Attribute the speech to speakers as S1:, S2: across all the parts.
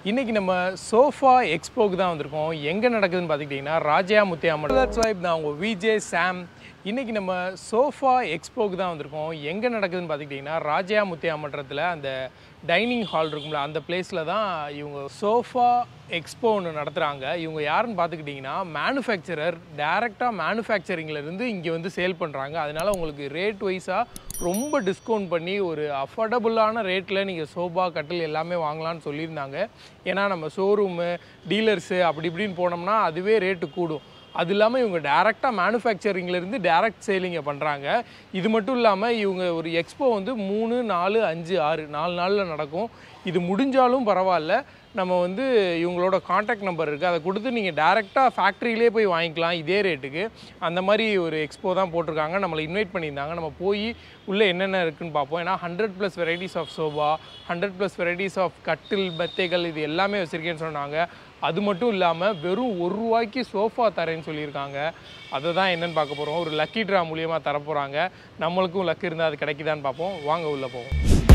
S1: இன்னைக்கு நம்ம சோஃபா எக்ஸ்போக்கு தான் வந்திருக்கோம் எங்கே நடக்குதுன்னு பார்த்துக்கிட்டிங்கன்னா ராஜா முத்தியாமன் தட்ஸ் வைப் நான் உங்கள் விஜே சாம் இன்னைக்கு நம்ம சோஃபா எக்ஸ்போக்கு தான் வந்திருக்கோம் எங்கே நடக்குதுன்னு பார்த்துக்கிட்டிங்கன்னா ராஜா முத்தியாமன்றத்தில் அந்த டைனிங் ஹால் இருக்கும்ல அந்த பிளேஸில் தான் இவங்க சோஃபா எக்ஸ்போ ஒன்று நடத்துகிறாங்க இவங்க யாருன்னு பார்த்துக்கிட்டிங்கன்னா மேனுஃபேக்சரர் டேரெக்டாக மேனுஃபேக்சரிங்லேருந்து இங்கே வந்து சேல் பண்ணுறாங்க அதனால உங்களுக்கு ரேட் வைஸாக ரொம்ப டிஸ்கவுண்ட் பண்ணி ஒரு அஃபோர்டபுளான ரேட்டில் நீங்கள் சோபா கட்டில் எல்லாமே வாங்கலாம்னு சொல்லியிருந்தாங்க ஏன்னா நம்ம ஷோரூமு டீலர்ஸு அப்படி இப்படின்னு போனோம்னா அதுவே ரேட்டு கூடும் அது இல்லாமல் இவங்க டேரெக்டாக மேனுஃபேக்சரிங்லேருந்து டேரக்ட் சேலிங்கை பண்ணுறாங்க இது மட்டும் இல்லாமல் இவங்க ஒரு எக்ஸ்போ வந்து மூணு நாலு அஞ்சு ஆறு நாலு நாளில் நடக்கும் இது முடிஞ்சாலும் பரவாயில்ல நம்ம வந்து இவங்களோட காண்டாக்ட் நம்பர் இருக்குது அதை கொடுத்து நீங்கள் டேரெக்டாக ஃபேக்ட்ரியிலே போய் வாங்கிக்கலாம் இதே ரேட்டுக்கு அந்த மாதிரி ஒரு எக்ஸ்போ தான் போட்டிருக்காங்க நம்மளை இன்வைட் பண்ணியிருந்தாங்க நம்ம போய் உள்ளே என்னென்ன இருக்குன்னு பார்ப்போம் ஏன்னா hundred plus varieties of sofa hundred plus varieties of கட்டில் மெத்தைகள் இது எல்லாமே வச்சுருக்கேன்னு சொன்னாங்க அது மட்டும் இல்லாமல் வெறும் ஒரு ரூபாய்க்கு சோஃபா தரேன்னு சொல்லியிருக்காங்க அதை தான் என்னென்னு பார்க்க போகிறோம் ஒரு லக்கி ட்ரா மூலியமாக தரப்போகிறாங்க நம்மளுக்கும் லக்கு இருந்தால் அது கிடைக்குதான்னு பார்ப்போம் வாங்க உள்ளே போவோம்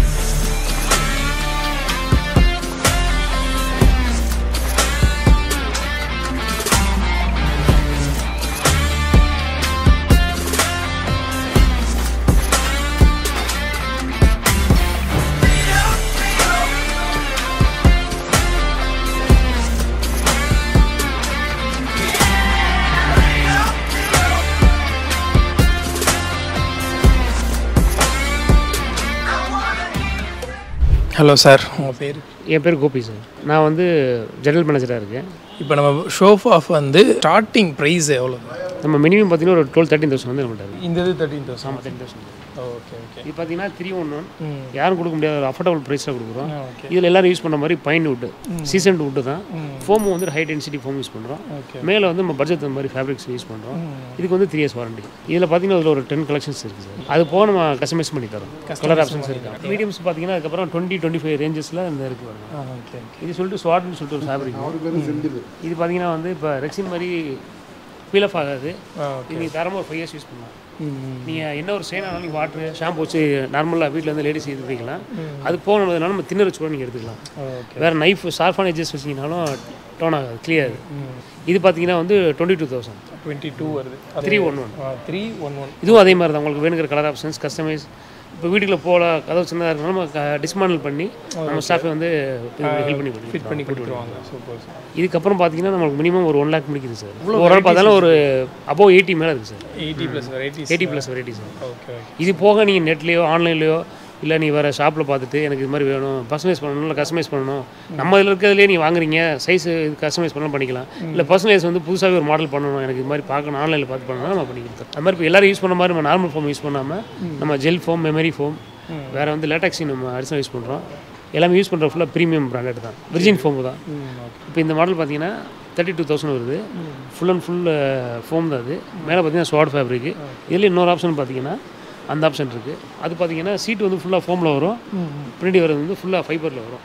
S1: ஹலோ சார் உங்கள் பேர்
S2: என் பேர் கோபி சார் நான் வந்து ஜெனரல் மேனேஜராக இருக்கேன்
S1: இப்போ நம்ம ஷோஃப் ஆஃப் வந்து ஸ்டார்டிங் ப்ரைஸ் எவ்வளோ
S2: நம்ம மினிமம் பார்த்தீங்கன்னா ஒரு டுவெல் தேர்ட்டின் தௌசண்ட் வந்து நம்மகிட்ட இருக்கு
S1: இந்த இது தேர்ட்டின் தௌசண்ட்
S2: ஆமாம் தேர்ட்டின் தௌசண்ட்
S1: ஓகே ஓகே
S2: இது பார்த்தீங்கன்னா த்ரீ ஒன் ஒன்
S1: ம்
S2: யாரும் கொடுக்க முடியாத ஒரு அஃபோர்டபுள் ப்ரைஸில் கொடுக்குறோம்
S1: ஓகே
S2: இதில் எல்லாரும் யூஸ் பண்ண மாதிரி பைன் வுட்டு சீசன் வுட்டு தான் ஃபோம் வந்து ஹை டென்சிட்டி ஃபோம் யூஸ் பண்ணுறோம்
S1: ஓகே
S2: மேலே வந்து நம்ம பட்ஜெட் அந்த மாதிரி ஃபேப்ரிக்ஸ் யூஸ் பண்ணுறோம் இதுக்கு வந்து த்ரீ இயர்ஸ் வாரண்டி இதில் பார்த்தீங்கன்னா அதில் ஒரு டென் கலெக்ஷன்ஸ் இருக்குது சார் அது போக நம்ம கஸ்டமைஸ் பண்ணி தரோம் கலர் ஆப்ஷன்ஸ் இருக்கு மீடியம்ஸ் பார்த்தீங்கன்னா அதுக்கப்புறம் டுவெண்ட்டி டுவெண்ட்டி ஃபைவ் ரேஞ்சஸில் இந்த இருக்கு பாருங்க
S1: ஓகே
S2: இது சொல்லிட்டு ஸ்வாட்னு சொல்லிட்டு ஒரு ஃபேப்ரிக் இது பார்த்தீங்கன்னா வந்து இப்போ ரெக்ஸின் மாதிரி ஃபீல் ஆஃப் ஆகாது
S1: ஓகே
S2: இது நீங்கள் தரமாக ஒரு ஃபைவ் இயர்ஸ் யூஸ் பண்ணலாம் நீங்கள் என்ன ஒரு சேனாலும் நீங்கள் வாட்ரு ஷாம்பு வச்சு நார்மலாக வீட்டில் வந்து லேடிஸ் இது பண்ணிக்கலாம் அது போனதுனால நம்ம தின்னர் வச்சு கூட நீங்கள் எடுத்துக்கலாம்
S1: ஓகே
S2: வேறு நைஃப் ஷார்ப்பான எஜஸ் வச்சிங்கனாலும் டோன் ஆகாது கிளியர் இது பார்த்தீங்கன்னா வந்து twenty two thousand
S1: twenty two வருது
S2: three one one
S1: three one one
S2: இதுவும் அதே மாதிரி தான் உங்களுக்கு வேணுங்கிற கலர் ஆப்ஷன்ஸ் கஸ்டமைஸ் இப்போ வீட்டுக்குள்ள போல கதவு சின்னதாக இருக்கணும் நம்ம டிஸ்மாண்டில் பண்ணி நம்ம ஸ்டாஃபை வந்து ஹெல்ப் பண்ணி
S1: ஃபிட் பண்ணி கொடுத்துருவாங்க சூப்பர்
S2: இதுக்கப்புறம் பார்த்தீங்கன்னா நம்மளுக்கு மினிமம் ஒரு ஒன் லேக் முடிக்குது சார் ஒரு ஆள் பார்த்தாலும் ஒரு அபோவ் எயிட்டி மேலே இருக்குது sir
S1: eighty plus varieties
S2: eighty plus variety sir
S1: okay
S2: இது போக நீங்கள் நெட்லேயோ ஆன்லைன்லேயோ இல்லை நீ வேறு ஷாப்பில் பார்த்துட்டு எனக்கு இது மாதிரி வேணும் பர்சனலைஸ் பண்ணணும் இல்லை கஸ்டமைஸ் பண்ணணும் நம்ம இதில் இருக்கிறதுலே நீ வாங்குறீங்க சைஸ் இது கஸ்டமைஸ் பண்ணலாம் பண்ணிக்கலாம் இல்லை பர்சனலைஸ் வந்து புதுசாகவே ஒரு மாடல் பண்ணணும் எனக்கு இது மாதிரி பார்க்கணும் ஆன்லைனில் பார்த்து பண்ணணும் நம்ம பண்ணி கொடுத்தோம் அது மாதிரி இப்போ எல்லாரும் யூஸ் பண்ண மாதிரி நம்ம நார்மல் ஃபோம் யூஸ் பண்ணாமல் நம்ம ஜெல் ஃபோம் மெமரி ஃபோம் வேறு வந்து லேட்டக்ஸி நம்ம அடிஷனல் யூஸ் பண்ணுறோம் எல்லாமே யூஸ் பண்ணுற ஃபுல்லாக ப்ரீமியம் பிராண்டட் தான் விர்ஜின் ஃபோம் தான் இப்போ இந்த மாடல் பார்த்தீங்கன்னா தேர்ட்டி டூ தௌசண்ட் வருது ஃபுல் அண்ட் ஃபுல் ஃபோம் தான் அது மேலே பார்த்தீங்கன்னா ஸ்வாட் ஃபேப்ரிக் இதில் இன்னொரு ஆப்ஷன் பார்த்தீங்கன்னா அந்த ஆப்ஷன் இருக்குது அது பார்த்தீங்கன்னா சீட் வந்து ஃபுல்லாக ஃபோமில் வரும் பின்னாடி வரது வந்து ஃபுல்லாக ஃபைபரில் வரும்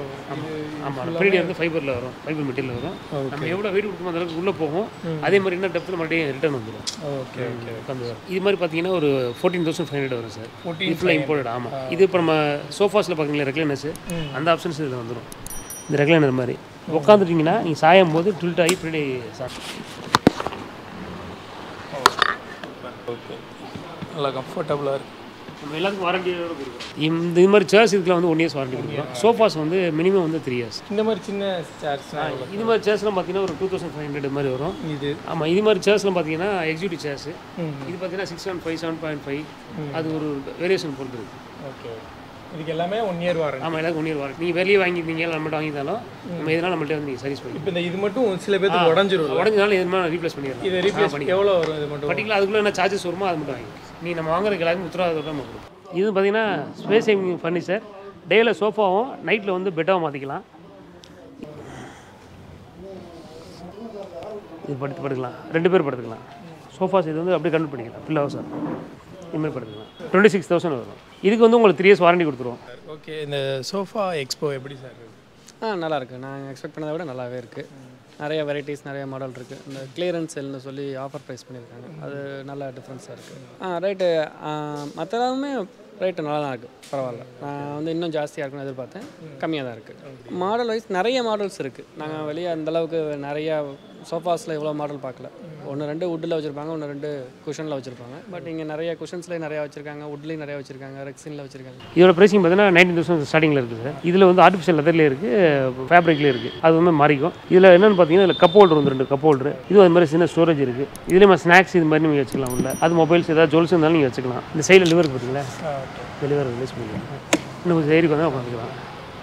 S2: ஆமாம் பின்னாடி வந்து ஃபைபரில் வரும் ஃபைபர் மெட்டீரியல் வரும் நம்ம எவ்வளோ வெயிட் கொடுக்குமோ அந்த அளவுக்கு உள்ளே போகும் அதே மாதிரி என்ன டெப்த்தில் மறுபடியும் ரிட்டர்ன் வந்துடும்
S1: ஓகே ஓகே
S2: உட்காந்து வரும் இது மாதிரி பார்த்தீங்கன்னா ஒரு ஃபோர்டீன் தௌசண்ட் ஃபைவ் ஹண்ட்ரட் வரும் சார்
S1: 14,500
S2: இது ஃபுல்லாக இம்போர்ட் ஆமாம் இது இப்போ நம்ம சோஃபாஸில் பார்த்தீங்களா ரெக்லைனர்ஸ் அந்த ஆப்ஷன்ஸ் இதில் வந்துடும் இந்த ரெக்லைனர் மாதிரி உட்காந்துட்டிங்கன்னா நீங்கள் சாயும் போது ட்வில்ட் ஆகி பின்னாடி சா
S1: ஓகே நல்லா கம்ஃபர்டபுளாக இருக்குது
S2: நம்ம எல்லாத்துக்கும் வாரண்டியோட கொடுக்குறோம் இந்த இது மாதிரி சேர்ஸ் இதுக்குலாம் வந்து ஒன் இயர்ஸ் வாரண்டி கொடுக்குறோம் சோஃபாஸ் வந்து மினிமம் வந்து த்ரீ இயர்ஸ்
S1: இந்த மாதிரி சின்ன சேர்ஸ்லாம்
S2: இது மாதிரி சேர்ஸ்லாம் பார்த்தீங்கன்னா ஒரு டூ தௌசண்ட் ஃபைவ் ஹண்ட்ரட் மாதிரி வரும்
S1: இது
S2: ஆமாம் இது மாதிரி சேர்ஸ்லாம் பார்த்தீங்கன்னா எக்ஸிக்யூட்டிவ் சேர்ஸ்
S1: ம்.
S2: இது பார்த்தீங்கன்னா six point five seven point five அது ஒரு வேரியேஷன் பொறுத்து இருக்குது
S1: ஓகே இதுக்கு எல்லாமே ஒன் இயர் வாரண்டி
S2: ஆமாம் எல்லாருக்கும் ஒன் இயர் வாரண்டி நீங்கள் வெளியே வாங்கியிருந்தீங்க நம்மள்ட்ட வாங்கியிருந்தாலும் நம்ம எதனால நம்மள்ட்ட வந்து நீங்கள் சர்வீஸ் பண்ணி
S1: இப்போ இந்த இது மட்டும் சில பேருக்கு உடஞ்சிரும்
S2: உடஞ்சனால எது மாதிரி ரீப்ளேஸ் பண்ணிடலாம்
S1: இதை ரீப்ளேஸ் எவ்வளோ வரும் இது மட்டும்
S2: பர்டிகுலர் அதுக்குள்ளே என்ன சார்ஜஸ் வருமோ அது மட்டும் வாங்கி நீ நம்ம வாங்குறதுக்கு எல்லாருக்கும் உத்தரவாதத்தோட நம்ம கொடுப்போம் இது பார்த்தீங்கன்னா ஸ்பேஸ் சேவிங் ஃபர்னிச்சர் டேயில் சோஃபாவும் நைட்டில் வந்து பெட்டாகவும் மாற்றிக்கலாம் இது படுத்து படுக்கலாம் ரெண்டு பேர் படுத்துக்கலாம் சோஃபாஸ் இது வந்து அப்படியே கன்வெர்ட் பண்ணிக்கலாம் பில் ஹவுஸ் இதுமாதிரி படுத்துக்கலாம் டுவெண்ட்டி சிக்ஸ் தௌசண்ட் வரும் இதுக்கு வந்து உங்களுக்கு த்ரீ இயர்ஸ் வாரண்டி கொடுத்துருவோம்
S1: ஓகே இந்த சோஃபா எக்ஸ்போ எப்படி சார் இருக்கு
S3: ஆ நல்லா இருக்கு நான் எக்ஸ்பெக்ட் பண்ணதை விட நல்லாவே இருக்குது நிறைய வெரைட்டிஸ் நிறைய மாடல் இருக்குது இந்த கிளியரன்ஸ் செல்னு சொல்லி ஆஃபர் ப்ரைஸ் பண்ணியிருக்காங்க அது நல்ல டிஃப்ரென்ஸாக இருக்குது ஆ ரைட்டு மற்றதாலுமே ரேட்டு நல்லா தான் இருக்குது பரவாயில்ல நான் வந்து இன்னும் ஜாஸ்தியாக இருக்குன்னு எதிர்பார்த்தேன் கம்மியாக தான் இருக்குது மாடல் வைஸ் நிறைய மாடல்ஸ் இருக்குது நாங்கள் வெளியே அந்த அளவுக்கு நிறையா சோஃபாஸில் இவ்வளோ மாடல் பார்க்கல ஒன்று ரெண்டு வுட்டில் வச்சுருப்பாங்க ஒன்று ரெண்டு குஷனில் வச்சுருப்பாங்க பட் இங்கே நிறைய குஷன்ஸ்லேயே நிறையா வச்சுருக்காங்க வுட்லேயும் நிறையா வச்சுருக்காங்க ரெக்ஸினில் வச்சுருக்காங்க
S2: இதோட ப்ரைஸிங் பார்த்தீங்கன்னா நைன்டீன் தௌசண்ட் ஸ்டார்டிங்கில் இருக்குது சார் இதில் வந்து ஆர்டிஃபிஷியல் லெதர்லேயே இருக்குது ஃபேப்ரிக்லேயே இருக்குது அது வந்து மாறிக்கும் இதில் என்னென்னு பார்த்தீங்கன்னா இதில் கப் ஹோல்டர் வந்து ரெண்டு கப் ஹோல்டர் இது அது மாதிரி சின்ன ஸ்டோரேஜ் இருக்குது இதுலேயும் ஸ்நாக்ஸ் இது மாதிரி நீங்கள் வச்சுக்கலாம் உள்ள அது மொபைல்ஸ் ஏதாவது ஜுவல்ஸ் இருந்தாலும் நீங்கள் வச்சுக்கலாம் இந்த சைடில் லிவர் பார்த்தீங்களா இந்த லிவர் ரிலீஸ் பண்ணிக்கலாம் இன்னும் கொஞ்சம் ஏரிக்கு வந்தால் உட்காந்துக்கலாம்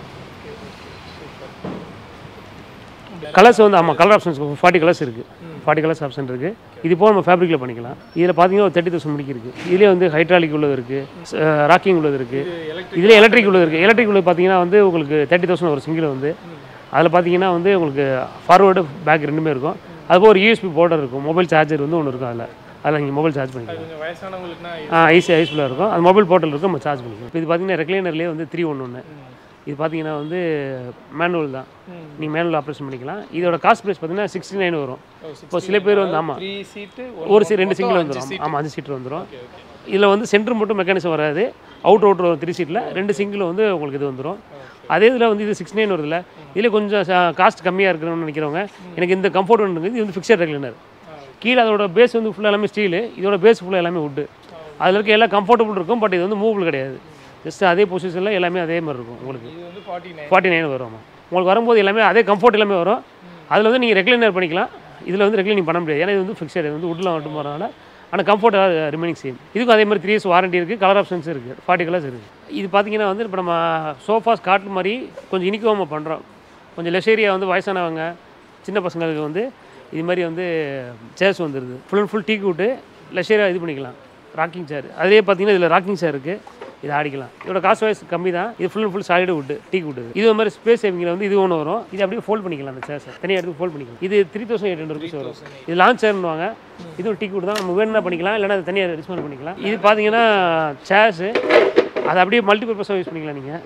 S2: கலர்ஸ் வந்து ஆமாம் கலர் ஆப்ஷன்ஸ் ஃபார்ட்டி கலர்ஸ் இருக்குது ஃபார்ட்டி கலர்ஸ் ஆப்ஷன் இருக்குது இது போக நம்ம ஃபேப்ரிக்கில் பண்ணிக்கலாம் இதில் பார்த்தீங்கன்னா ஒரு தேர்ட்டி தௌசண்ட் முடிக்கு இருக்குது இதுலேயே வந்து ஹைட்ராலிக் உள்ளது இருக்குது ராக்கிங் உள்ளது இருக்குது இதில் எலக்ட்ரிக் உள்ளது இருக்குது எலக்ட்ரிக் உள்ளது பார்த்தீங்கன்னா வந்து உங்களுக்கு தேர்ட்டி தௌசண்ட் ஒரு சிங்கிள் வந்து அதில் பார்த்தீங்கன்னா வந்து உங்களுக்கு ஃபார்வேர்டு பேக் ரெண்டுமே இருக்கும் அதுபோல் ஒரு யூஎஸ்பி போர்டர் இருக்கும் மொபைல் சார்ஜர் வந்து ஒன்று இருக்கும் அதில் அதில் நீங்கள் மொபைல் சார்ஜ் பண்ணிக்கலாம்
S1: கொஞ்சம் வயசானவங்களுக்குனா
S2: ஆ ஈஸியாக யூஸ்ஃபுல்லாக இருக்கும் அது மொபைல் போர்ட்டல் இருக்கும் நம்ம சார்ஜ் பண்ணிக்கலாம் இப்போ இது பார்த்தீங்கன்னா ரெக்லைனர்லேயே வந்து த்ரீ ஒன்று ஒன்று இது பார்த்தீங்கன்னா வந்து மேனுவல் தான் நீங்கள் மேனுவல் ஆப்ரேஷன் பண்ணிக்கலாம் இதோட காஸ்ட் ப்ரைஸ் பார்த்தீங்கன்னா சிக்ஸ்டி நைன் வரும் இப்போ சில பேர் வந்து ஆமாம்
S1: த்ரீ சீட்டு
S2: ஒரு சீட் ரெண்டு சிங்கிள் வந்துடும் ஆமாம் அஞ்சு சீட் வந்துடும் இதில் வந்து சென்டர் மட்டும் மெக்கானிசம் வராது அவுட் அவுட் வரும் த்ரீ சீட்டில் ரெண்டு சிங்கிள் வந்து உங்களுக்கு இது வந்துடும் அதே இதில் வந்து இது சிக்ஸ் நைன் வருதுல்ல இதில் கொஞ்சம் காஸ்ட் கம்மியாக இருக்கணும்னு நினைக்கிறவங்க எனக்கு இந்த கம்ஃபர்ட் வேணுங்க இது வந்து ஃபிக்ஸட் ரெகுலர் கீழே அதோட பேஸ் வந்து ஃபுல்லாக எல்லாமே ஸ்டீலு இதோட பேஸ் ஃபுல்லாக எல்லாமே வுட்டு அதில் இருக்க எல்லாம் கம்ஃபர்டபுள் இருக்கும் பட் இது வந்து மூவபிள் கிடையாது ஜஸ்ட் அதே பொசிஷனில் எல்லாமே அதே மாதிரி இருக்கும் உங்களுக்கு
S1: இது வந்து ஃபார்ட்டி நைன்
S2: ஃபார்ட்டி நைன் வரும் ஆமாம். உங்களுக்கு வரும்போது எல்லாமே அதே கம்ஃபர்ட் எல்லாமே வரும் அதில் வந்து நீங்கள் ரெக்லைனர் பண்ணிக்கலாம் இதில் வந்து ரெக்லைனிங் பண்ண முடியாது ஏன்னா இது வந்து ஃபிக்ஸட் இது வந்து உட்டில் மட்டும் போகிறனால ஆனால் கம்ஃபர்ட் ரிமைனிங் சேம் இதுக்கும் அதே மாதிரி த்ரீ இயர்ஸ் வாரண்டி இருக்குது கலர் ஆப்ஷன்ஸ் இருக்குது ஃபார்ட்டி கலர்ஸ் இருக்குது இது பார்த்தீங்கன்னா வந்து இப்போ நம்ம சோஃபாஸ் காட்டு மாதிரி கொஞ்சம் இனிக்கமாக பண்ணுறோம் கொஞ்சம் லெஷேரியா வந்து வயசானவங்க சின்ன பசங்களுக்கு வந்து இது மாதிரி வந்து சேர்ஸ் வந்துடுது ஃபுல் அண்ட் ஃபுல் டீ கூட்டு லெஷேரியா இது பண்ணிக்கலாம் ராக்கிங் சேர் அதே பார்த்தீங்கன்னா இதில் ராக்கிங் சேர் இருக்குது இது ஆடிக்கலாம் இதோட காஸ்ட் வைஸ் கம்மி தான் இது full and full solid wood teak wood இது மாதிரி ஸ்பேஸ் சேவிங்கில் வந்து இது ஒன்று வரும் இது அப்படியே ஃபோல்ட் பண்ணிக்கலாம் அந்த சேர்ஸ் தனியாக எடுத்து ஃபோல்ட் பண்ணிக்கலாம் இது three thousand eight hundred rupees வரும் இது லான்ச் சேர்னுவாங்க இதுவும் டீ வுட் தான் நம்ம வேணும்னா பண்ணிக்கலாம் இல்லைனா அது தனியாக டிஸ்மௌண்ட் பண்ணிக்கலாம் இது பார்த்தீங்கன்னா சேர்ஸு அதை அப்படியே மல்டிபர்பஸாக யூஸ் பண்ணிக்கலாம் நீங்கள்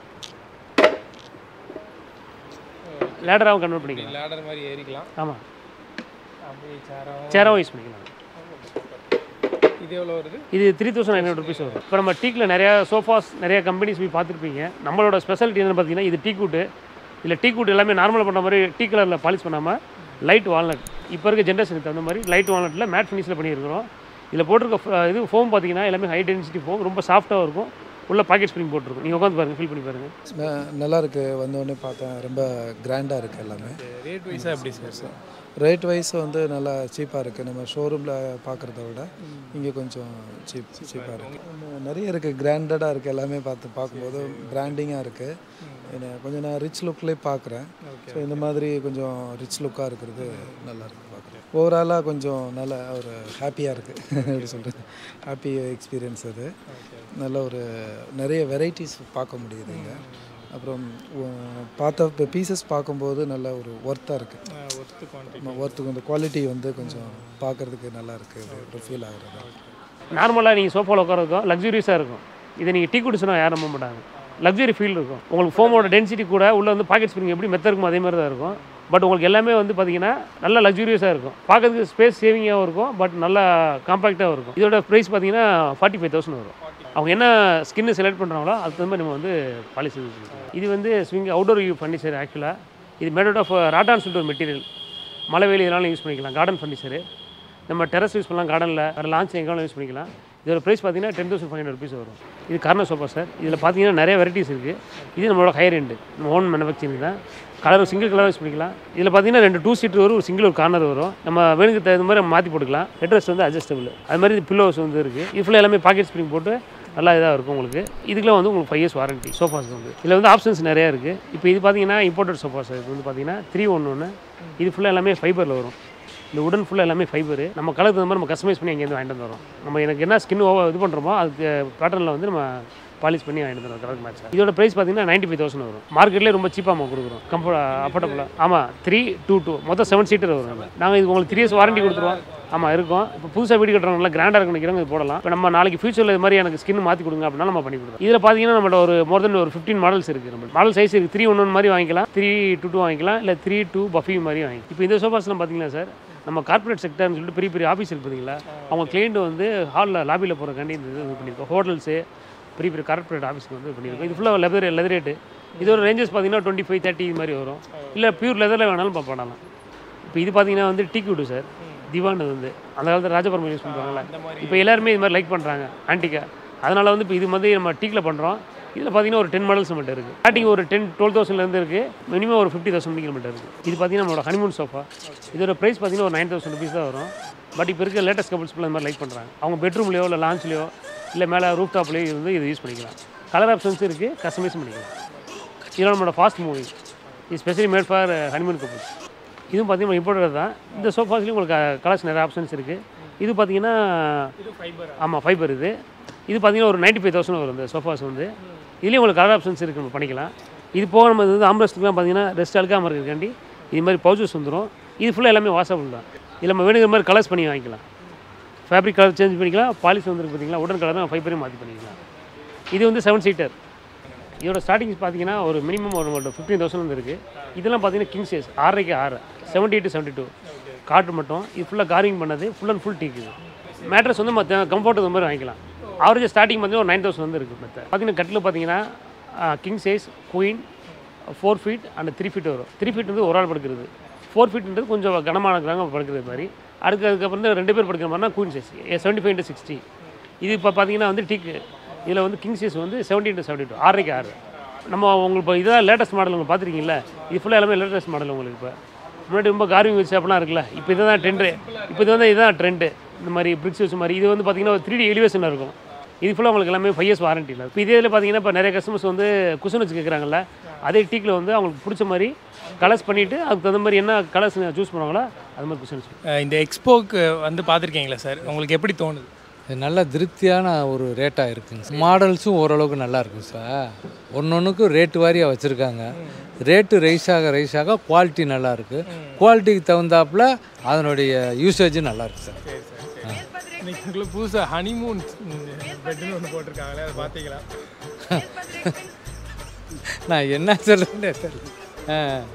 S2: லேடராகவும் கன்வெர்ட் பண்ணிக்கலாம்
S1: லேடர் மாதிரி ஏறிக்கலாம்
S2: ஆமாம்
S1: அப்படியே சேராகவும்
S2: சேராகவும் யூஸ் பண்ணிக்கலாம்
S1: இது எவ்வளோ வருது
S2: இது three thousand nine hundred rupees வரும் இப்போ நம்ம டீக்கில் நிறையா சோஃபாஸ் நிறைய கம்பெனிஸ் போய் பார்த்துருப்பீங்க நம்மளோட ஸ்பெஷாலிட்டி என்னன்னு பார்த்தீங்கன்னா இது டீ கூட்டு இதில் டீ கூட்டு எல்லாமே நார்மலாக பண்ண மாதிரி டீ கலரில் பாலிஷ் பண்ணாமல் லைட் வால்நட் இப்போ இருக்க ஜென்ரேஷனுக்கு தகுந்த மாதிரி லைட் வால்நட்டில் மேட் ஃபினிஷில் பண்ணியிருக்கிறோம் இதில் போட்டிருக்க ஃப- இது ஃபோம் பார்த்தீங்கன்னா எல்லாமே ஹை டென்சிட்டி ஃபோம் ரொம்ப சாஃப்ட்டாக இருக்கும் உள்ள பாக்கெட் ஸ்ப்ரிங் போட்டிருக்கும் நீங்கள் உட்காந்து பாருங்கள் ஃபீல் பண்ணி பாருங்கள்
S4: ந- நல்லா இருக்கு வந்தோடனே பார்த்தேன் ரொம்ப கிராண்டாக இருக்குது எல்லாமே
S1: ரேட் வைஸாக எப்படி சார்
S4: ரேட் வைஸ் வந்து நல்லா சீப்பாக இருக்குது நம்ம ஷோரூமில் பார்க்குறத விட இங்கே கொஞ்சம் சீப் சீப்பாக இருக்குது நிறைய இருக்குது கிராண்டடாக இருக்குது எல்லாமே பார்த்து பார்க்கும்போது பிராண்டிங்காக இருக்குது கொஞ்சம் நான் ரிச் லுக்லேயே பார்க்குறேன் ஸோ இந்த மாதிரி கொஞ்சம் ரிச் லுக்காக இருக்கிறது நல்லா இருக்கு பார்க்குறேன் ஓவராலாக கொஞ்சம் நல்ல ஒரு ஹாப்பியாக இருக்குது எப்படி சொல்கிறது ஹாப்பி எக்ஸ்பீரியன்ஸ் அது நல்ல ஒரு நிறைய வெரைட்டிஸ் பார்க்க முடியுது இங்கே அப்புறம் உ- பார்த்த பீசஸ் பார்க்கும்போது நல்ல ஒரு ஒர்த்தாக இருக்குது
S1: ஒர்த்து குவான்டிட்டி
S4: ஒர்த்துக்கு அந்த குவாலிட்டி வந்து கொஞ்சம் பார்க்குறதுக்கு நல்லா இருக்குது ஒரு ஃபீல் ஆகுறது
S2: நார்மலாக நீங்கள் சோஃபாவில் உட்காரதுக்கும் லக்ஸூரியஸாக இருக்கும் இதை நீங்கள் டீ குடிச்சுனா யாரும் நம்ப மாட்டாங்க லக்ஸுரி ஃபீல் இருக்கும் உங்களுக்கு ஃபோமோட டென்சிட்டி கூட உள்ள வந்து பாக்கெட் ஸ்ப்ரிங் எப்படி மெத்த இருக்கும் அதே மாதிரி தான் இருக்கும் பட் உங்களுக்கு எல்லாமே வந்து பார்த்தீங்கன்னா நல்லா லக்ஸூரியஸாக இருக்கும் பார்க்கறதுக்கு ஸ்பேஸ் சேவிங்காகவும் இருக்கும் பட் நல்லா காம்பாக்டாகவும் இருக்கும் இதோட ப்ரைஸ் பார்த்தீங்கன்னா ஃபார்ட்டி ஃபைவ் தௌசண்ட் வரும் அவங்க என்ன ஸ்கின்னு செலக்ட் பண்ணுறாங்களோ அதுக்கு தகுந்த மாதிரி நம்ம வந்து பாலிசி யூஸ் பண்ணிக்கலாம் இது வந்து ஸ்விங் அவுடோர் யூ ஃபர்னிச்சர் ஆக்சுவலாக இது மேட் அவுட் ஆஃப் ராட்டான் சொல்லிட்டு ஒரு மெட்டீரியல் மழை வெயில் இதனாலும் யூஸ் பண்ணிக்கலாம் கார்டன் ஃபர்னிச்சரு நம்ம டெரஸ் யூஸ் பண்ணலாம் கார்டனில் வேறு லான்ச் எங்கேயும் யூஸ் பண்ணிக்கலாம் இதோட ப்ரைஸ் பார்த்தீங்கன்னா ten thousand five hundred rupees வரும் இது கார்னர் சோஃபா சார் இதில் பார்த்தீங்கன்னா நிறைய வெரைட்டிஸ் இருக்குது இது நம்மளோட ஹையர் எண்டு நம்ம ஓன் மேனுஃபேக்சரிங் தான் கலர் சிங்கிள் கலர் யூஸ் பண்ணிக்கலாம் இதில் பார்த்தீங்கன்னா ரெண்டு டூ சீட்டர் வரும் ஒரு சிங்கிள் ஒரு கார்னர் வரும் நம்ம வேணுக்கு தகுந்த மாதிரி நம்ம மாற்றி போட்டுக்கலாம் ஹெட்ரஸ் வந்து அட்ஜஸ்டபிள் அது மாதிரி பில்லோஸ் வந்து இருக்குது இது ஃபுல்லாக எல்லாமே பாக்கெட் ஸ்ப்ரிங் போட்டு நல்லா இதாக இருக்கும் உங்களுக்கு இதுக்கெல்லாம் வந்து உங்களுக்கு ஃபைவ் இயர்ஸ் வாரண்டி சோஃபாஸ் வந்து இதில் வந்து ஆப்ஷன்ஸ் நிறையா இருக்குது இப்போ இது பார்த்தீங்கன்னா இம்போர்ட்டட் சோஃபாஸ் இது வந்து பார்த்தீங்கன்னா த்ரீ ஒன் ஒன்று இது ஃபுல்லாக எல்லாமே ஃபைபரில் வரும் இந்த உடன் ஃபுல்லாக எல்லாமே ஃபைபர் நம்ம கலருக்கு தகுந்த மாதிரி நம்ம கஸ்டமைஸ் பண்ணி அங்கேருந்து வாங்கிட்டு வந்து வரோம் நம்ம எனக்கு என்ன ஸ்கின் ஓவர் இது பண்ணுறோமோ அதுக்கு பேட்டர்னில் வந்து நம்ம பாலிஷ் பண்ணி வாங்கிட்டு வந்துடும் கலருக்கு மேட்ச் இதோட ப்ரைஸ் பார்த்தீங்கன்னா நைன்ட்டி ஃபைவ் தௌசண்ட் வரும் மார்க்கெட்லேயே ரொம்ப சீப்பாக நம்ம கொடுக்குறோம் கம்ஃபர்ட் அஃபோர்டபுளாக ஆமாம் த்ரீ டூ டூ மொத்தம் செவன் சீட்டர் வரும் நம்ம நாங்கள் இது உங்களுக்கு த்ரீ இயர்ஸ் வாரண்டி கொடுத்துருவோம் ஆமாம் இருக்கும் இப்போ புதுசாக வீடு கட்டுறவங்க நல்லா கிராண்டாக இருக்கு நினைக்கிறவங்க இது போடலாம் இப்போ நம்ம நாளைக்கு ஃபியூச்சரில் இது மாதிரி எனக்கு ஸ்கின் மாற்றி கொடுங்க அப்படின்னா நம்ம பண்ணி கொடுப்போம் இதில் பார்த்தீங்கன்னா நம்மளோட ஒரு மோர் தென் ஒரு ஃபிஃப்டீன் மாடல்ஸ் இருக்குது நம்ம மாடல் சைஸ் இருக்குது த்ரீ ஒன் ஒன் மாதிரி வாங்கிக்கலாம் த்ரீ டூ டூ வாங்கிக்கலாம் இல்லை த்ரீ டூ பஃபி மாதிரி வாங்கி இப்போ இந்த சோஃபாஸ்லாம் பார்த்தீங்கன்னா சார் நம்ம கார்ப்பரேட் செக்டர்னு சொல்லிட்டு பெரிய பெரிய ஆஃபீஸ் இருக்கு பார்த்தீங்களா அவங்க கிளைண்ட் வந்து ஹாலில் லாபியில் போகிறக்காண்டி இந்த இது பண்ணியிருக்கோம் ஹோட்டல்ஸு பெரிய பெரிய கார்பரேட் ஆஃபீஸ்க்கு வந்து பண்ணியிருக்கோம் இது ஃபுல்லாக லெதர் லெதர் ரேட்டு இதோட ரேஞ்சஸ் பார்த்தீங்கன்னா டுவெண்ட்டி ஃபைவ் தேர்ட்டி இது மாதிரி வரும் இல்லை பியூர் லெதரில் வேணாலும் ப- பண்ணலாம் இப்போ இது பார்த்தீங்கன்னா வந்து டீ குடு சார் திவான் இது வந்து அந்த காலத்தில் ராஜபர்மன் யூஸ் பண்ணுறாங்கல்ல இப்போ எல்லாருமே இது மாதிரி லைக் பண்ணுறாங்க ஆன்டிக்கா அதனால் வந்து இப்போ இது வந்து நம்ம டீக்கில் பண்ணுறோம் இதில் பார்த்தீங்கன்னா ஒரு டென் மாடல்ஸ் மட்டும் இருக்குது ஸ்டார்டிங் ஒரு டென் டுவெல் தௌசண்ட்லேருந்து இருக்குது மினிமம் ஒரு ஃபிஃப்டி தௌசண்ட் மட்டும் இருக்குது இது பார்த்தீங்கன்னா நம்மளோட ஹனிமூன் சோஃபா இதோட ப்ரைஸ் பார்த்தீங்கன்னா ஒரு நைன் தௌசண்ட் ருபீஸ் தான் வரும் பட் இப்போ இருக்க லேட்டஸ்ட் கப்புள்ஸ் இந்த மாதிரி லைக் பண்ணுறாங்க அவங்க பெட்ரூம்லையோ இல்லை லான்ச்லையோ இல்லை மேலே ரூஃப் டாப்லேயோ இருந்து இது யூஸ் பண்ணிக்கலாம் கலர் ஆப்ஷன்ஸ் இருக்குது கஸ்டமைஸ் பண்ணிக்கலாம் இதெல்லாம் நம்மளோட ஃபாஸ்ட் மூவிங் இது specially made for honeymoon couples இதுவும் பார்த்தீங்கன்னா இம்போர்ட்டட் தான் இந்த சோஃபாஸ்லேயும் உங்களுக்கு கலர்ஸ் நிறைய ஆப்ஷன்ஸ் இருக்குது இது பார்த்தீங்கன்னா ஆமாம் ஃபைபர் இது இது பார்த்தீங்கன்னா ஒரு நைன்ட்டி ஃபைவ் தௌசண்ட் வரும் இந்த சோஃபாஸ் வந்து இதுலேயும் உங்களுக்கு கலர் ஆப்ஷன்ஸ் இருக்குது நம்ம பண்ணிக்கலாம் இது போக நம்ம இது வந்து ஆம்ரஸ்ட்டுக்குலாம் பார்த்தீங்கன்னா ரெஸ்ட் அழுக்காமல் இருக்கிறக்காண்டி இது மாதிரி பவுச்சஸ் வந்துடும் இது ஃபுல்லாக எல்லாமே வாஷபிள் தான் இதில் நம்ம வேணுங்கிற மாதிரி கலர்ஸ் பண்ணி வாங்கிக்கலாம் ஃபேப்ரிக் கலர் சேஞ்ச் பண்ணிக்கலாம் பாலிஸ் வந்துருக்கு பார்த்தீங்களா உடன் கலர் ஃபைபரையும் மாற்றி பண்ணிக்கலாம் இது வந்து செவன் சீட்டர் இதோட ஸ்டார்டிங் பார்த்தீங்கன்னா ஒரு மினிமம் ஒரு உங்கள்ட்ட ஃபிஃப்டீன் தௌசண்ட் இருக்குது இதெல்லாம் பார்த்தீங்கன்னா கிங் சைஸ் ஆறரைக்கு ஆறு செவன்ட்டி டு செவன்ட்டி டூ காட்டு மட்டும் இது ஃபுல்லாக கார்விங் பண்ணது full and full teak mattress வந்து மற்ற கம்ஃபர்ட் இந்த மாதிரி வாங்கிக்கலாம் ஆவரேஜ் ஸ்டார்டிங் பார்த்தீங்கன்னா ஒரு நைன் தௌசண்ட் வந்து இருக்குது மற்ற பார்த்தீங்கன்னா கட்டில் பார்த்தீங்கன்னா king size queen four feet and three feet வரும் த்ரீ ஃபீட் வந்து ஒரு ஆள் படுக்கிறது ஃபோர் ஃபீட்ன்றது கொஞ்சம் கனமான இருக்கிறாங்க படுக்கிறது மாதிரி அதுக்கு அதுக்கப்புறம் வந்து ரெண்டு பேர் படுக்கிற மாதிரினா queen size seventy five into sixty இது இப்போ பார்த்தீங்கன்னா வந்து டீக்கு இதில் வந்து கிங் சைஸ் வந்து செவன்ட்டி இன்ட்டு செவன்ட்டி டூ ஆறரைக்கு ஆறு நம்ம உங்களுக்கு இப்போ இதான் லேட்டஸ்ட் மாடல் உங்களுக்கு பார்த்துருக்கீங்களா இது ஃபுல்லாக எல்லாமே லேட்டஸ்ட் மாடல் உங்களுக்கு இப்போ முன்னாடி ரொம்ப கார்விங் வச்சு அப்படிலாம் இருக்குல்ல இப்போ இதுதான் ட்ரெண்டு இப்போ இது வந்து இதுதான் ட்ரெண்டு இந்த மாதிரி பிரிக்ஸ் வச்ச மாதிரி இது வந்து பார்த்தீங்கன்னா ஒரு த்ரீ டி எலிவேஷன் இருக்கும் இது ஃபுல்லாக உங்களுக்கு எல்லாமே ஃபைவ் இயர்ஸ் வாரண்டி இல்லை இப்போ இதே இதில் பார்த்தீங்கன்னா இப்போ நிறைய கஸ்டமர்ஸ் வந்து குஷன் வச்சு கேட்குறாங்கல்ல அதே டீக்கில் வந்து அவங்களுக்கு பிடிச்ச மாதிரி கலர்ஸ் பண்ணிவிட்டு அதுக்கு தகுந்த மாதிரி என்ன கலர்ஸ் சூஸ் பண்ணுவாங்களோ அது மாதிரி குஷன்ஸ்
S1: அஹ் இந்த எக்ஸ்போக்கு வந்து பார்த்துருக்கீங்களா சார் உங்களுக்கு எப்படி தோணுது
S5: இது நல்ல திருப்தியான ஒரு ரேட்டாக இருக்குங்க சார் மாடல்ஸும் ஓரளவுக்கு நல்லா இருக்கும் சார் ஒன்று ஒன்றுக்கும் ரேட்டு வாரியாக வச்சுருக்காங்க ரேட்டு ரைஸ் ஆக ரைஸ் ஆக குவாலிட்டி நல்லா இருக்குது குவாலிட்டிக்கு தகுந்தாப்புல அதனுடைய யூசேஜும் நல்லா இருக்கு சார்
S1: இன்னைக்கு உங்களுக்கு புதுசாக ஹனிமூன் பெட்னு ஒன்று போட்டிருக்காங்களே அதை பார்த்தீங்களா
S5: நான் என்ன சொல்கிறேன்னே தெரியல ஆ.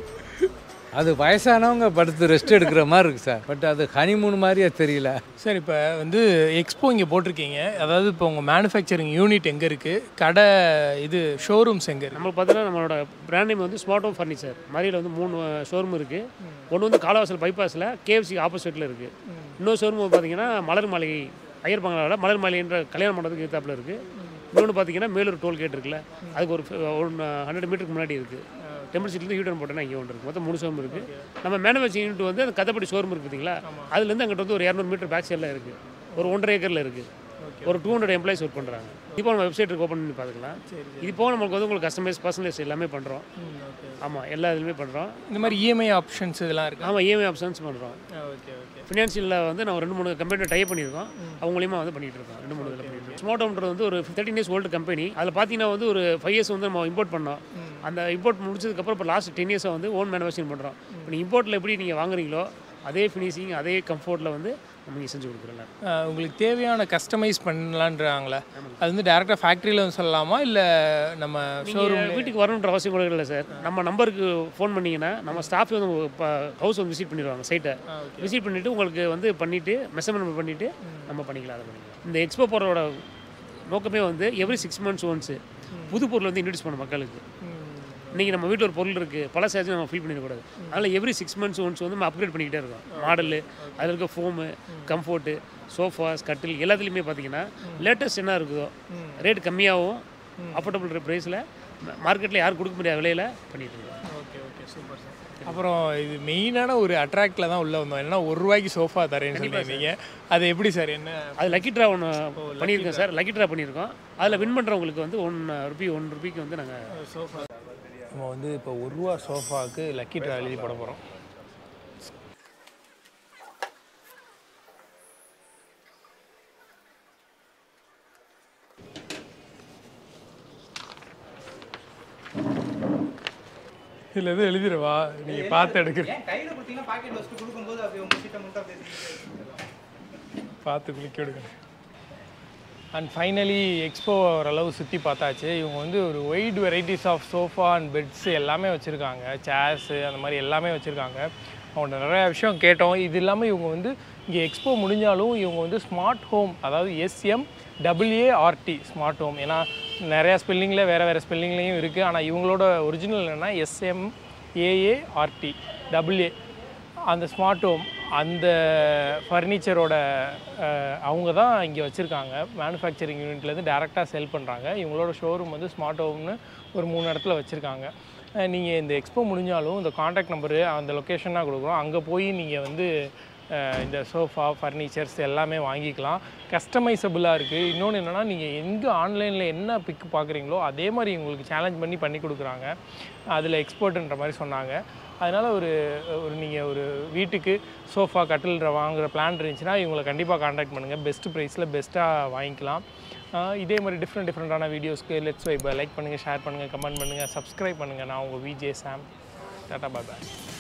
S5: அது வயசானவங்க படுத்து ரெஸ்ட் எடுக்கிற மாதிரி இருக்குது சார் பட் அது ஹனிமூன் மாதிரியே தெரியல
S1: சார் இப்போ வந்து எக்ஸ்போ இங்கே போட்டிருக்கீங்க அதாவது இப்போ உங்கள் மேனுஃபேக்சரிங் யூனிட் எங்கே இருக்குது கடை இது ஷோரூம்ஸ் எங்கே இருக்குது
S2: நம்மளுக்கு பார்த்தீங்கன்னா நம்மளோட பிராண்ட் நேம் வந்து ஸ்மார்ட் ஹோம் ஃபர்னிச்சர் மதுரையில் வந்து மூணு ஷோரூம் இருக்குது ஒன்று வந்து காலவாசல் பைபாஸில் கேஎஃப்சி ஆப்போசிட்டில் இருக்குது இன்னொரு ஷோரூம் பார்த்தீங்கன்னா மலர் மாளிகை ஐயர் பங்களாவில் மலர் மாளிகைன்ற கல்யாண மண்டபத்துக்கு எத்தாப்பில் இருக்குது இன்னொன்று பார்த்தீங்கன்னா மேலூர் டோல் கேட் இருக்குல்ல அதுக்கு ஒரு ஒன்று ஹண்ட்ரட் மீட்டருக்கு முன்னாடி இருக்குது டெம்பிள் சிட்டிலேருந்து யூட்டன் போட்டோன்னா இங்கே ஒன்று இருக்குது மொத்தம் மூணு ஷோரூம் இருக்குது நம்ம மேனுஃபேக்சரிங் யூனிட் வந்து அந்த கதப்படி ஷோரூம் இருக்குது பார்த்தீங்களா அதுலேருந்து அங்கிட்ட வந்து ஒரு இரநூறு மீட்டர் பேக் சைடில் இருக்குது ஒரு ஒன்றரை ஏக்கரில் இருக்குது ஒரு டூ ஹண்ட்ரட் எம்ப்ளாயிஸ் ஒர்க் பண்ணுறாங்க இப்போ நம்ம வெப்சைட் இருக்கு ஓப்பன் பண்ணி பார்த்துக்கலாம் இது போக நமக்கு வந்து உங்களுக்கு கஸ்டமைஸ் பர்சனலைஸ் எல்லாமே பண்ணுறோம் ஆமாம் எல்லா இதுலையுமே பண்ணுறோம்
S1: இந்த மாதிரி இஎம்ஐ ஆப்ஷன்ஸ் இதெல்லாம் இருக்கா
S2: ஆமாம் இஎம்ஐ ஆப்ஷன்ஸ் பண்ணுறோம்
S1: ஓகே ஓகே
S2: ஃபினான்ஷியலில் வந்து நான் ரெண்டு மூணு கம்பெனி டைப் பண்ணியிருக்கோம் அவங்களையுமா வந்து பண்ணிட்டு இருக்கோம் ரெண்டு மூணு இதில் பண்ணிட்டு ஸ்மார்ட் ஹோம்ன்றது வந்து ஒரு தேர்ட்டின் இயர்ஸ் ஓல்டு கம்பெனி அதில் பார்த்தீங்கன்னா வந்து ஒரு ஃபைவ் இயர்ஸ் வந்து நம்ம இம்போர்ட் பண்ணோம் அந்த இம்போர்ட் முடிச்சதுக்கப்புறம் இப்போ லாஸ்ட் டென் இயர்ஸாக வந்து ஓன் மேனுஃபேக்சரிங் பண்ணுறோம் இப்போ நீங்கள் இம்போர்ட்டில் எப்படி நீங்கள் வாங்குறீங்களோ அதே ஃபினிஷிங் அதே கம்ஃபர்ட்டில் வந்து நம்ம இங்கே செஞ்சு கொடுக்குறோம்
S1: அஹ் உங்களுக்கு தேவையான கஸ்டமைஸ் பண்ணலான்றாங்களே அது வந்து டேரெக்டாக ஃபேக்ட்ரியில் வந்து சொல்லலாமா இல்லை நம்ம ஷோரூம்
S2: நீங்கள் வீட்டுக்கு வரணுன்ற அவசியம் கூட இல்லை சார் நம்ம நம்பருக்கு ஃபோன் பண்ணீங்கன்னா நம்ம ஸ்டாஃப் வந்து இப்போ ஹவுஸ் வந்து விசிட் பண்ணிடுவாங்க சைட்டை விசிட் பண்ணிவிட்டு உங்களுக்கு வந்து பண்ணிவிட்டு மெஷர்மெண்ட் பண்ணிவிட்டு நம்ம பண்ணிக்கலாம் அதை பண்ணிக்கலாம் இந்த எக்ஸ்போ போகிறோட நோக்கமே வந்து எவ்ரி சிக்ஸ் மந்த்ஸ் ஒன்ஸு புது பொருள் வந்து இன்ட்ரடியூஸ் பண்ண மக்களுக்கு இன்றைக்கி நம்ம வீட்டில் ஒரு பொருள் இருக்குது பல சேஜ் நம்ம ஃபீல் பண்ணிடக்கூடாது அதனால் எவ்ரி சிக்ஸ் மந்த்ஸ் ஒன்ஸ் வந்து நம்ம அப்கிரேட் பண்ணிக்கிட்டே இருக்கோம் மாடலு அதில் இருக்க ஃபோமு கம்ஃபோர்ட்டு சோஃபாஸ் கட்டில் எல்லாத்துலேயுமே பார்த்தீங்கன்னா லேட்டஸ்ட் என்ன இருக்குதோ ரேட் கம்மியாகவும் அஃபோர்டபுள் ப்ரைஸில் மார்க்கெட்டில் யாரும் கொடுக்க முடியாத விலையில் பண்ணிட்டு இருக்கோம்
S1: ஓகே ஓகே சூப்பர் சார் அப்புறம் இது மெயினான ஒரு அட்ராக்டில் தான் உள்ளே வந்தோம் என்னன்னா ஒரு ரூபாய்க்கு சோஃபா தரேன்னு சொல்லியிருந்தீங்க அது எப்படி சார் என்ன
S2: அது லக்கி ட்ரா ஒன்று பண்ணியிருக்கோம் சார் லக்கி ட்ரா பண்ணியிருக்கோம் அதில் வின் பண்ணுறவங்களுக்கு வந்து ஒன் ருபி ஒன் ருபிக்கு வந்து நாங்கள்
S1: சோஃபா நம்ம வந்து இப்போ ஒரு ரூபா சோஃபாவுக்கு லக்கி ட்ரா எழுதி போட போகிறோம் இதில் எதுவும் எழுதிடவா நீங்கள் பார்த்து எடுக்கிறீங்க
S6: கையில் கொடுத்தீங்கன்னா பாக்கெட் வச்சுட்டு கொடுக்கும்போது அப்படியே உங்கள் சீட்டை மட்டும் அப்படியே
S1: பார்த்து குளிக்க எடுக்கணும் அண்ட் ஃபைனலி எக்ஸ்போ ஓரளவு சுற்றி பார்த்தாச்சு இவங்க வந்து ஒரு wide varieties of sofa and beds எல்லாமே வச்சுருக்காங்க சேர்ஸு அந்த மாதிரி எல்லாமே வச்சுருக்காங்க அவங்கள்ட்ட நிறையா விஷயம் கேட்டோம் இது இல்லாமல் இவங்க வந்து இங்கே எக்ஸ்போ முடிஞ்சாலும் இவங்க வந்து ஸ்மார்ட் ஹோம் அதாவது எஸ்எம் டபிள்யூஏஆர்டி ஸ்மார்ட் ஹோம் ஏன்னா நிறையா ஸ்பெல்லிங்கில் வேறு வேறு ஸ்பெல்லிங்லேயும் இருக்குது ஆனால் இவங்களோட ஒரிஜினல் என்னென்னா எஸ்எம் ஏஏஆர்டி டபிள்யூஏ அந்த ஸ்மார்ட் ஹோம் அந்த ஃபர்னிச்சரோட அவங்க தான் இங்கே வச்சுருக்காங்க மேனுஃபேக்சரிங் யூனிட்லேருந்து டேரெக்டாக செல் பண்ணுறாங்க இவங்களோட ஷோரூம் வந்து ஸ்மார்ட் ஹோம்னு ஒரு மூணு இடத்துல வச்சுருக்காங்க நீங்கள் இந்த எக்ஸ்போ முடிஞ்சாலும் இந்த காண்டாக்ட் நம்பரு அந்த லொக்கேஷனாக கொடுக்குறோம் அங்கே போய் நீங்கள் வந்து அஹ், இந்த சோஃபா ஃபர்னிச்சர்ஸ் எல்லாமே வாங்கிக்கலாம் கஸ்டமைசபிளாக இருக்குது இன்னொன்று என்னென்னா நீங்கள் எங்கே ஆன்லைனில் என்ன பிக் பார்க்குறீங்களோ அதே மாதிரி உங்களுக்கு சேலஞ்ச் பண்ணி பண்ணி கொடுக்குறாங்க அதில் எக்ஸ்பர்ட்ன்ற மாதிரி சொன்னாங்க அதனால் ஒரு ஒரு நீங்கள் ஒரு வீட்டுக்கு சோஃபா கட்டில் வாங்குற பிளான் இருந்துச்சுன்னா இவங்களை கண்டிப்பாக காண்டாக்ட் பண்ணுங்கள் பெஸ்ட் ப்ரைஸில் பெஸ்ட்டாக வாங்கிக்கலாம் ஆஹ் இதே மாதிரி டிஃப்ரெண்ட் டிஃப்ரெண்ட்டான வீடியோஸ்க்கு லெட்ஸ் வைப்பை லைக் பண்ணுங்கள் ஷேர் பண்ணுங்கள் கமெண்ட் பண்ணுங்கள் சப்ஸ்கிரைப் பண்ணுங்கள் நான் உங்கள் விஜே சாம் டாட்டா பாய்